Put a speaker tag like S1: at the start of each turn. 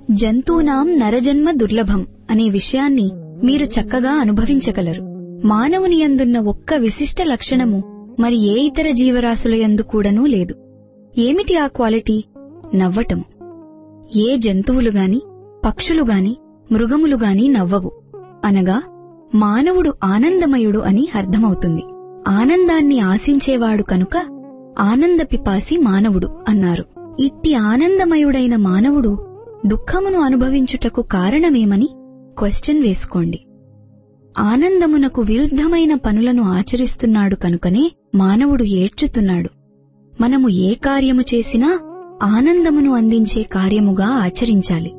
S1: జంతూనాం నరజన్మ దుర్లభం అనే విషయాన్ని మీరు చక్కగా అనుభవించగలరు మానవుని యందున్న ఒక్క విశిష్ట లక్షణము మరి ఏ ఇతర జీవరాశుల యందు కూడానూ లేదు ఏమిటి ఆ క్వాలిటీ నవ్వటము ఏ జంతువులు గాని పక్షులు గాని మృగములు గాని నవ్వవు అనగా మానవుడు ఆనందమయుడు అని అర్థమవుతుంది ఆనందాన్ని ఆశించేవాడు కనుక ఆనంద పిపాసి మానవుడు అన్నారు ఇట్టి ఆనందమయుడైన మానవుడు దుఃఖమును అనుభవించుటకు కారణమేమని క్వశ్చన్ వేసుకోండి ఆనందమునకు విరుద్ధమైన పనులను ఆచరిస్తున్నాడు కనుకనే మానవుడు ఏడ్చుతున్నాడు మనము ఏ కార్యము చేసినా ఆనందమును అందించే కార్యముగా ఆచరించాలి